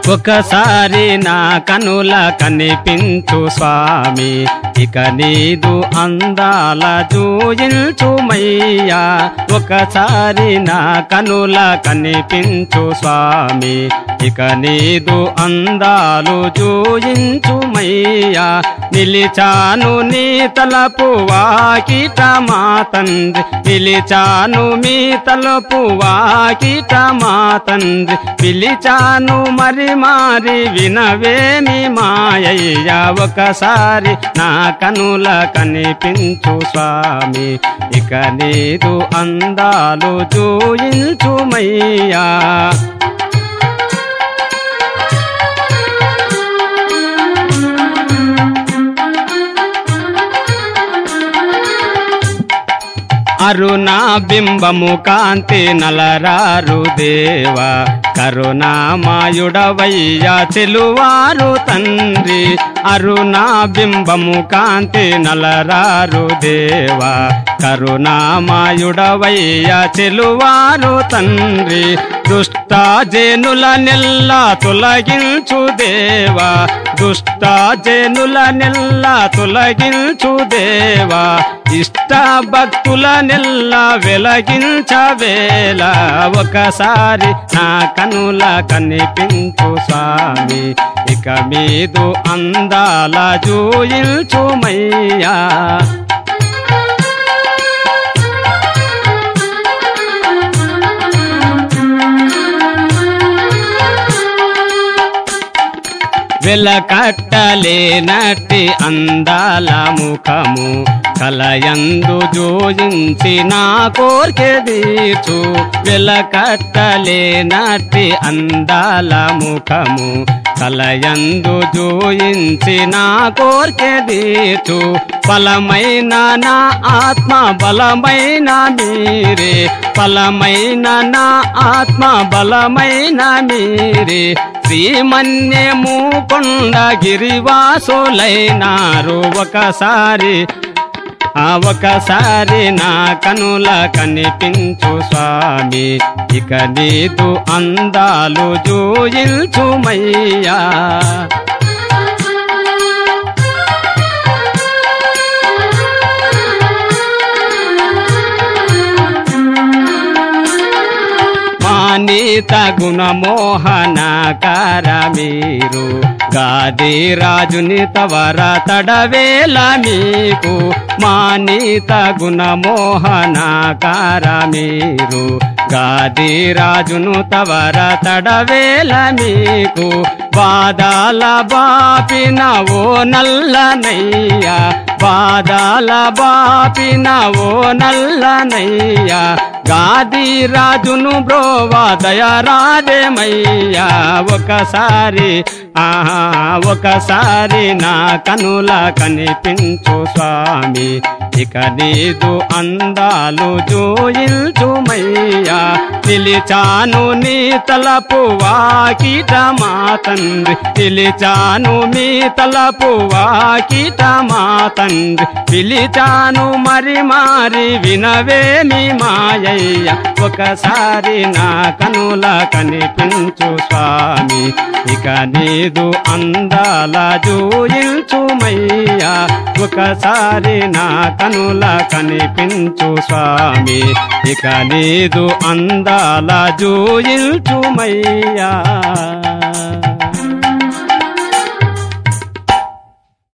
ఒకసారి నా కనుల కనిపించు స్వామి ఇక నీదు అందాల జూయించుమయ్యా ఒకసారి నా కనుల కనిపించు స్వామి ఇక నీదు అందాలు జూయించుమయ్యా నిలిచాను నీ తలపు వాకిట మా తండ్రి నిలిచాను మీ తలపు వాకిట మా తండ్రి పిలిచాను మరి మారి వినవేమి మాయయ్యా ఒకసారి నా కనుల కనిపించు స్వామి ఇక నీదు అందాలు చూయించుమయ్యా అరుణా బింబము కాంతి నలరారు దేవా కరుణామాయుడవయ్యా చెలువారు తండ్రి అరుణా బింబము కాంతి నలరారు దేవా కరుణామాయుడవయ్యా చెలువారు తండ్రి దుష్ట జనుల నెల్ల తొలగించు దేవా దుష్ట జనుల నెల్ల తొలగించు దేవా ఇష్ట భక్తుల నెల్ల వెలగించవేళ ఒకసారి నా కనుల కనిపించు స్వామి ఇక మీదు అందాల జూయించుమయ్యా వెలకట్టలేనట్టి అందాల ముఖము కలయందు జోజించి నా కోర్కె తీర్చు వెలకట్టలేనట్టి అందాల ముఖము కలయందు జోయించి నా కోర్కె తీర్చు బలమైన నా ఆత్మ బలమైన మీరే బలమైన నా ఆత్మ బలమైన మీరే శ్రీమన్యము కొండ గిరివాసులైనారు ఒకసారి ఆ ఒకసారి నా కనుల కనిపించు స్వామి ఇక నీదు అందాలు జూయించుమయ్యా మానీత గుణమోహనకార మీరు గాది రాజుని తవర తడవేల మీకు మానీత గుణమోహనకార మీరు గాది రాజును తవర తడవేల మీకు బాదాల బాపిన ఓ నల్లనయ్యా బాదాల బాపిన ఓ నల్లనయ్యా గాది రాజును బ్రోవా దయరాదేమయ్యా ఒకసారి ఆహా ఒకసారి నా కనుల కనిపించు స్వామి ఇక నీదు అందాలు జోయించుమయ్యా నిలిచాను నీ తలపు వాకిట మా తండ్రి నిలిచాను మీ తలపు వాకిట మా తండ్రి పిలిచాను మరి మారి వినవేమి మాయయ్య ఒకసారి నా కనుల కనిపించు స్వామి ఇక నీదు అందాల జూయించుమయ్యా ఒకసారి నా కనుల కనిపించు స్వామి ఇక నీదు అందాల జూయించుమయ్యా